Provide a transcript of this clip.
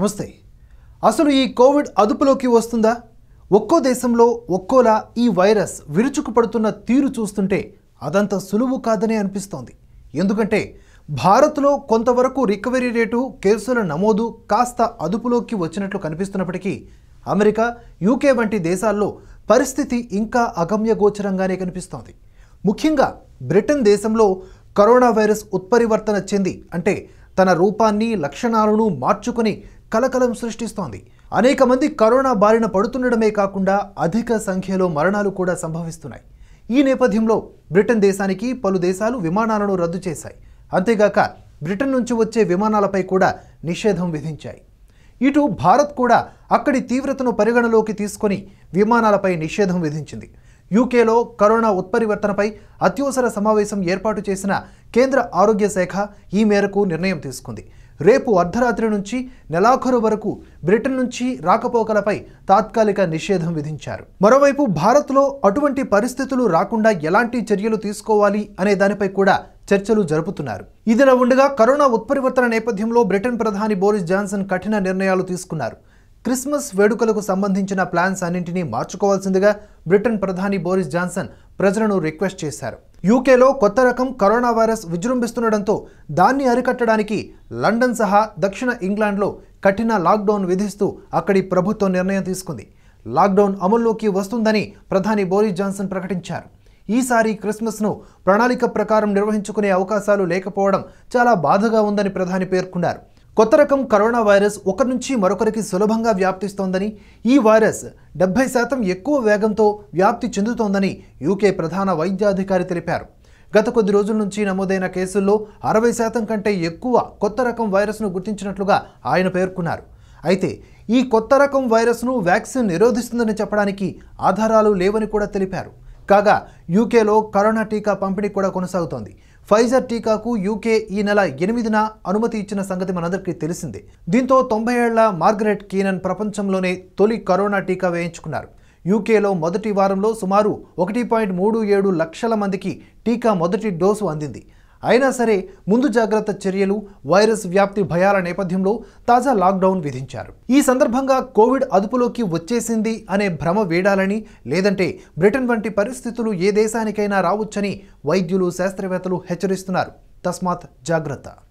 నమస్తే అసలు ఈ కోవిడ్ అదుపులోకి వస్తుందా ఒక్కో దేశంలో ఒక్కోలా ఈ వైరస్ విరుచుకుపడుతున్న తీరు చూస్తుంటే అదంత సులువు కాదనే అనిపిస్తోంది ఎందుకంటే భారత్లో కొంతవరకు రికవరీ రేటు కేసుల నమోదు కాస్త అదుపులోకి వచ్చినట్లు కనిపిస్తున్నప్పటికీ అమెరికా యూకే వంటి దేశాల్లో పరిస్థితి ఇంకా అగమ్యగోచరంగానే కనిపిస్తోంది ముఖ్యంగా బ్రిటన్ దేశంలో కరోనా వైరస్ ఉత్పరివర్తన చెంది అంటే తన రూపాన్ని లక్షణాలను మార్చుకొని కలకలం సృష్టిస్తోంది అనేక మంది కరోనా బారిన పడుతుండడమే కాకుండా అధిక సంఖ్యలో మరణాలు కూడా సంభవిస్తున్నాయి ఈ నేపథ్యంలో బ్రిటన్ దేశానికి పలు దేశాలు విమానాలను రద్దు చేశాయి అంతేగాక బ్రిటన్ నుంచి వచ్చే విమానాలపై కూడా నిషేధం విధించాయి ఇటు భారత్ కూడా అక్కడి తీవ్రతను పరిగణలోకి తీసుకొని విమానాలపై నిషేధం విధించింది యూకేలో కరోనా ఉత్పరివర్తనపై అత్యవసర సమావేశం ఏర్పాటు చేసిన కేంద్ర ఆరోగ్య శాఖ ఈ మేరకు నిర్ణయం తీసుకుంది రేపు అర్ధరాత్రి నుంచి నెలాఖరు వరకు బ్రిటన్ నుంచి రాకపోకలపై తాత్కాలిక నిషేధం విధించారు మరోవైపు భారత్లో అటువంటి పరిస్థితులు రాకుండా ఎలాంటి చర్యలు తీసుకోవాలి అనే దానిపై కూడా చర్చలు జరుపుతున్నారు ఇదిలా ఉండగా కరోనా ఉత్పరివర్తన నేపథ్యంలో బ్రిటన్ ప్రధాని బోరిస్ జాన్సన్ కఠిన నిర్ణయాలు తీసుకున్నారు క్రిస్మస్ వేడుకలకు సంబంధించిన ప్లాన్స్ అన్నింటినీ మార్చుకోవాల్సిందిగా బ్రిటన్ ప్రధాని బోరిస్ జాన్సన్ ప్రజలను రిక్వెస్ట్ చేశారు యూకేలో కొత్త రకం కరోనా వైరస్ విజృంభిస్తుండటంతో దాన్ని అరికట్టడానికి లండన్ సహా దక్షిణ ఇంగ్లాండ్లో కఠిన లాక్డౌన్ విధిస్తూ అక్కడి ప్రభుత్వం నిర్ణయం తీసుకుంది లాక్డౌన్ అమల్లోకి వస్తుందని ప్రధాని బోరిస్ జాన్సన్ ప్రకటించారు ఈసారి క్రిస్మస్ను ప్రణాళిక ప్రకారం నిర్వహించుకునే అవకాశాలు లేకపోవడం చాలా బాధగా ఉందని ప్రధాని పేర్కొన్నారు కొత్త రకం కరోనా వైరస్ ఒకరి నుంచి మరొకరికి సులభంగా వ్యాప్తిస్తోందని ఈ వైరస్ డెబ్బై శాతం ఎక్కువ వేగంతో వ్యాప్తి చెందుతోందని యూకే ప్రధాన వైద్యాధికారి తెలిపారు గత కొద్ది రోజుల నుంచి నమోదైన కేసుల్లో అరవై శాతం కంటే ఎక్కువ కొత్త రకం వైరస్ను గుర్తించినట్లుగా ఆయన పేర్కొన్నారు అయితే ఈ కొత్త రకం వైరస్ను వ్యాక్సిన్ నిరోధిస్తుందని చెప్పడానికి ఆధారాలు లేవని కూడా తెలిపారు కాగా యూకేలో కరోనా టీకా పంపిణీ కూడా కొనసాగుతోంది ఫైజర్ టీకాకు యూకే ఈ నెల ఎనిమిదిన అనుమతి ఇచ్చిన సంగతి మనందరికీ తెలిసిందే దీంతో తొంభై ఏళ్ల మార్గరెట్ కీనన్ ప్రపంచంలోనే తొలి కరోనా టీకా వేయించుకున్నారు యూకేలో మొదటి వారంలో సుమారు ఒకటి పాయింట్ మూడు ఏడు లక్షల మందికి టీకా మొదటి డోసు అందింది అయినా సరే ముందు జాగ్రత్త చర్యలు వైరస్ వ్యాప్తి భయాల నేపథ్యంలో తాజా లాక్డౌన్ విధించారు ఈ సందర్భంగా కోవిడ్ అదుపులోకి వచ్చేసింది అనే భ్రమ వేడాలని లేదంటే బ్రిటన్ వంటి పరిస్థితులు ఏ దేశానికైనా రావచ్చని వైద్యులు శాస్త్రవేత్తలు హెచ్చరిస్తున్నారు తస్మాత్ జాగ్రత్త